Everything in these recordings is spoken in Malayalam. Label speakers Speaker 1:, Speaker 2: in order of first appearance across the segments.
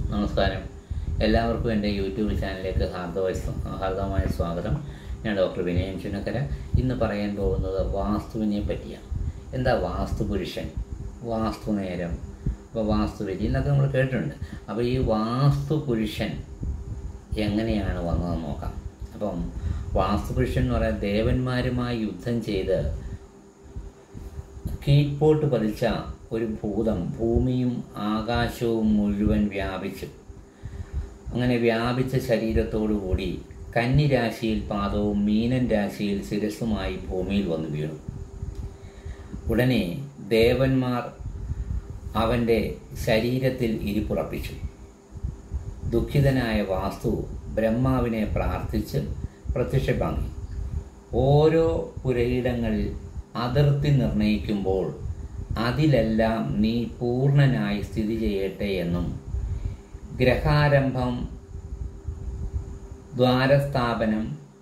Speaker 1: നമസ്കാരം എല്ലാവർക്കും എൻ്റെ യൂട്യൂബ് ചാനലിലേക്ക് ഹാർദവ ഹാർദവമായ സ്വാഗതം ഞാൻ ഡോക്ടർ വിനയൻ ചുനക്കര ഇന്ന് പറയാൻ പോകുന്നത് വാസ്തുവിനെ പറ്റിയാണ് എന്താ വാസ്തു പുരുഷൻ വാസ്തു നേരം അപ്പോൾ വാസ്തുവിധി എന്നൊക്കെ നമ്മൾ കേട്ടിട്ടുണ്ട് അപ്പോൾ ഈ വാസ്തു പുരുഷൻ എങ്ങനെയാണ് വന്നതെന്ന് നോക്കാം അപ്പം വാസ്തു പുരുഷൻ എന്ന് പറയാൻ ദേവന്മാരുമായി യുദ്ധം ചെയ്ത് കീഴ്പോട്ട് പതിച്ച ഒരു ഭൂതം ഭൂമിയും ആകാശവും മുഴുവൻ വ്യാപിച്ചു അങ്ങനെ വ്യാപിച്ച ശരീരത്തോടുകൂടി കന്നി രാശിയിൽ പാദവും മീനൻ രാശിയിൽ ശിരസുമായി ഭൂമിയിൽ വന്നു വീണു ഉടനെ ദേവന്മാർ അവൻ്റെ ശരീരത്തിൽ ഇരിപ്പുറപ്പിച്ചു ദുഃഖിതനായ വാസ്തു ബ്രഹ്മാവിനെ പ്രാർത്ഥിച്ച് പ്രത്യക്ഷം വാങ്ങി ഓരോ പുരയിടങ്ങളിൽ അതിർത്തി നിർണയിക്കുമ്പോൾ അതിലെല്ലാം നീ പൂർണ്ണനായി സ്ഥിതി ചെയ്യട്ടെ എന്നും ഗ്രഹാരംഭം ദ്വാരസ്ഥാപനം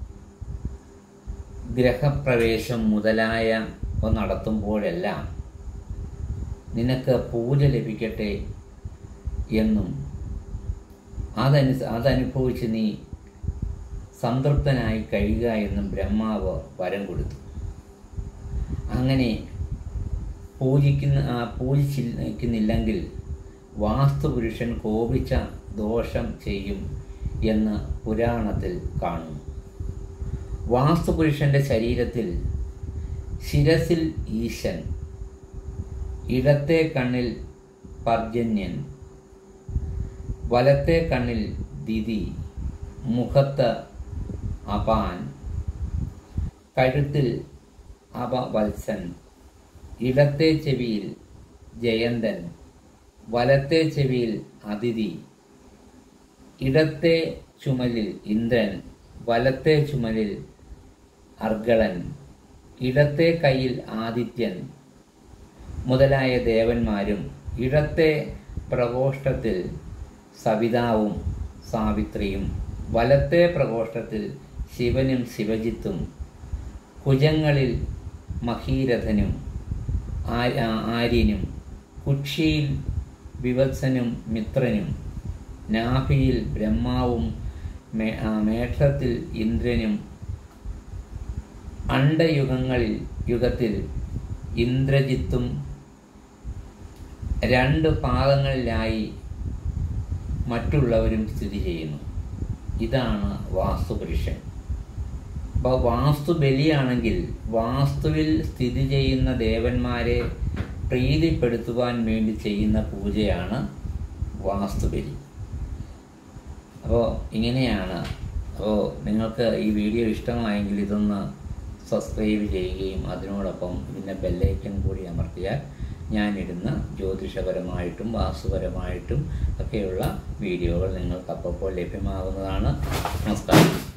Speaker 1: ഗ്രഹപ്രവേശം മുതലായ നടത്തുമ്പോഴെല്ലാം നിനക്ക് പൂജ ലഭിക്കട്ടെ എന്നും അതനു അതനുഭവിച്ച് നീ സംതൃപ്തനായി കഴിയുക എന്നും ബ്രഹ്മാവ് വരം കൊടുത്തു അങ്ങനെ പൂജിക്കുന്ന പൂജിച്ചിരിക്കുന്നില്ലെങ്കിൽ വാസ്തുപുരുഷൻ കോപിച്ച ദോഷം ചെയ്യും എന്ന് പുരാണത്തിൽ കാണുന്നു വാസ്തുപുരുഷന്റെ ശരീരത്തിൽ ശിരസിൽ ഈശൻ ഇടത്തെ കണ്ണിൽ പർജന്യൻ വലത്തെ കണ്ണിൽ ദിതി മുഖത്ത് അപാൻ കഴുത്തിൽ അപവത്സൻ ഇടത്തെ ചെവിയിൽ ജയന്തൻ വലത്തെ ചെവിയിൽ അതിഥി ഇടത്തെ ചുമലിൽ ഇന്ദ്രൻ വലത്തെ ചുമലിൽ അർഗളൻ ഇടത്തെ കയ്യിൽ ആദിത്യൻ മുതലായ ദേവന്മാരും ഇടത്തെ പ്രകോഷ്ഠത്തിൽ സവിതാവും സാവിത്രിയും വലത്തെ പ്രകോഷ്ഠത്തിൽ ശിവനും ശിവജിത്തും ഭുജങ്ങളിൽ മഹീരഥനും ആര്യനും കുക്ഷിയിൽ വിവത്സനും മിത്രനും നാഭിയിൽ ബ്രഹ്മാവും മേഘത്തിൽ ഇന്ദ്രനും അണ്ടയുഗങ്ങളിൽ യുഗത്തിൽ ഇന്ദ്രജിത്തും രണ്ട് പാദങ്ങളിലായി മറ്റുള്ളവരും സ്ഥിതി ചെയ്യുന്നു ഇതാണ് വാസ്തുപുരുഷൻ അപ്പോൾ വാസ്തു ബലിയാണെങ്കിൽ വാസ്തുവിൽ സ്ഥിതി ചെയ്യുന്ന ദേവന്മാരെ പ്രീതിപ്പെടുത്തുവാൻ വേണ്ടി ചെയ്യുന്ന പൂജയാണ് വാസ്തുബലി അപ്പോൾ ഇങ്ങനെയാണ് അപ്പോൾ നിങ്ങൾക്ക് ഈ വീഡിയോ ഇഷ്ടമായെങ്കിൽ ഇതൊന്ന് സബ്സ്ക്രൈബ് ചെയ്യുകയും അതിനോടൊപ്പം ഇതിൻ്റെ ബെല്ലൈക്കൻ കൂടി അമർത്തിയാൽ ഞാനിടുന്ന ജ്യോതിഷപരമായിട്ടും വാസ്തുപരമായിട്ടും ഒക്കെയുള്ള വീഡിയോകൾ നിങ്ങൾക്ക് അപ്പോൾ ലഭ്യമാകുന്നതാണ് നമസ്കാരം